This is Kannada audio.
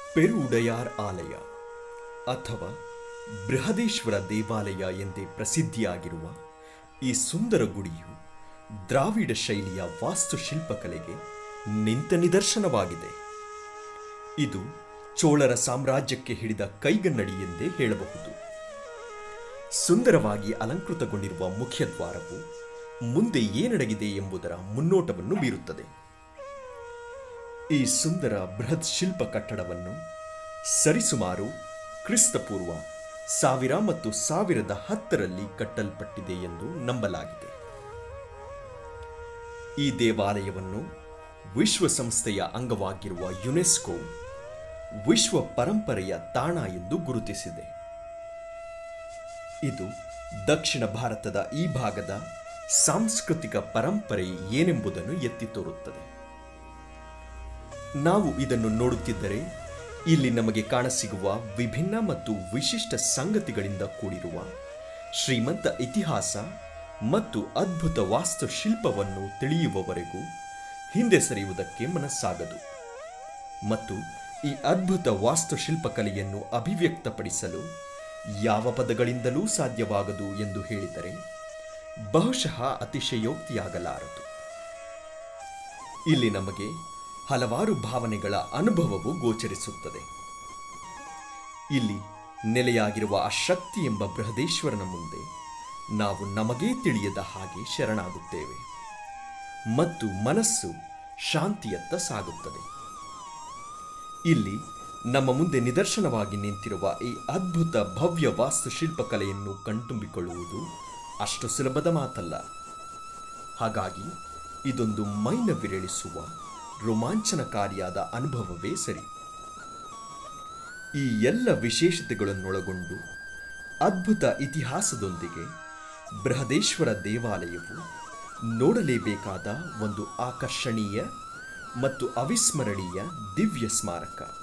ಪೆರುವುಡಯಾರ್ ಆಲಯ ಅಥವಾ ಬೃಹದೇಶ್ವರ ದೇವಾಲಯ ಎಂದೇ ಪ್ರಸಿದ್ಧಿಯಾಗಿರುವ ಈ ಸುಂದರ ಗುಡಿಯು ದ್ರಾವಿಡ ಶೈಲಿಯ ವಾಸ್ತುಶಿಲ್ಪಕಲೆಗೆ ನಿಂತ ನಿದರ್ಶನವಾಗಿದೆ ಇದು ಚೋಳರ ಸಾಮ್ರಾಜ್ಯಕ್ಕೆ ಹಿಡಿದ ಕೈಗನ್ನಡಿ ಎಂದೇ ಹೇಳಬಹುದು ಸುಂದರವಾಗಿ ಅಲಂಕೃತಗೊಂಡಿರುವ ಮುಖ್ಯ ದ್ವಾರವು ಮುಂದೆ ಏನಡಗಿದೆ ಎಂಬುದರ ಮುನ್ನೋಟವನ್ನು ಬೀರುತ್ತದೆ ಈ ಸುಂದರ ಬೃಹತ್ ಶಿಲ್ಪ ಕಟ್ಟಡವನ್ನು ಸರಿಸುಮಾರು ಕ್ರಿಸ್ತಪೂರ್ವ ಸಾವಿರ ಮತ್ತು ಸಾವಿರದ ಹತ್ತರಲ್ಲಿ ಕಟ್ಟಲ್ಪಟ್ಟಿದೆ ಎಂದು ನಂಬಲಾಗಿದೆ ಈ ದೇವಾಲಯವನ್ನು ವಿಶ್ವಸಂಸ್ಥೆಯ ಅಂಗವಾಗಿರುವ ಯುನೆಸ್ಕೋ ವಿಶ್ವ ಪರಂಪರೆಯ ತಾಣ ಎಂದು ಗುರುತಿಸಿದೆ ಇದು ದಕ್ಷಿಣ ಭಾರತದ ಈ ಭಾಗದ ಸಾಂಸ್ಕೃತಿಕ ಪರಂಪರೆ ಏನೆಂಬುದನ್ನು ಎತ್ತಿ ತೋರುತ್ತದೆ ನಾವು ಇದನ್ನು ನೋಡುತ್ತಿದ್ದರೆ ಇಲ್ಲಿ ನಮಗೆ ಕಾಣಸಿಗುವ ವಿಭಿನ್ನ ಮತ್ತು ವಿಶಿಷ್ಟ ಸಂಗತಿಗಳಿಂದ ಕೂಡಿರುವ ಶ್ರೀಮಂತ ಇತಿಹಾಸ ಮತ್ತು ಅದ್ಭುತ ವಾಸ್ತುಶಿಲ್ಪವನ್ನು ತಿಳಿಯುವವರೆಗೂ ಹಿಂದೆ ಸರಿಯುವುದಕ್ಕೆ ಮನಸ್ಸಾಗದು ಮತ್ತು ಈ ಅದ್ಭುತ ವಾಸ್ತುಶಿಲ್ಪಕಲೆಯನ್ನು ಅಭಿವ್ಯಕ್ತಪಡಿಸಲು ಯಾವ ಪದಗಳಿಂದಲೂ ಸಾಧ್ಯವಾಗದು ಎಂದು ಹೇಳಿದರೆ ಬಹುಶಃ ಅತಿಶಯೋಕ್ತಿಯಾಗಲಾರದು ಇಲ್ಲಿ ನಮಗೆ ಹಲವಾರು ಭಾವನೆಗಳ ಅನುಭವವು ಗೋಚರಿಸುತ್ತದೆ ಇಲ್ಲಿ ನೆಲೆಯಾಗಿರುವ ಆ ಶಕ್ತಿ ಎಂಬ ಬೃಹದೇಶ್ವರನ ಮುಂದೆ ನಾವು ನಮಗೇ ತಿಳಿಯದ ಹಾಗೆ ಶರಣಾಗುತ್ತೇವೆ ಮತ್ತು ಮನಸ್ಸು ಶಾಂತಿಯತ್ತ ಸಾಗುತ್ತದೆ ಇಲ್ಲಿ ನಮ್ಮ ಮುಂದೆ ನಿದರ್ಶನವಾಗಿ ನಿಂತಿರುವ ಈ ಅದ್ಭುತ ಭವ್ಯ ವಾಸ್ತುಶಿಲ್ಪಕಲೆಯನ್ನು ಕಣ್ತುಂಬಿಕೊಳ್ಳುವುದು ಅಷ್ಟು ಸುಲಭದ ಮಾತಲ್ಲ ಹಾಗಾಗಿ ಇದೊಂದು ಮೈನ ವಿರಳಿಸುವ ರೋಮಾಂಚನಕಾರಿಯಾದ ಅನುಭವವೇ ಸರಿ ಈ ಎಲ್ಲ ವಿಶೇಷತೆಗಳನ್ನೊಳಗೊಂಡು ಅದ್ಭುತ ಇತಿಹಾಸದೊಂದಿಗೆ ಬೃಹದೇಶ್ವರ ದೇವಾಲಯವು ನೋಡಲೇಬೇಕಾದ ಒಂದು ಆಕರ್ಷಣೀಯ ಮತ್ತು ಅವಿಸ್ಮರಣೀಯ ದಿವ್ಯ ಸ್ಮಾರಕ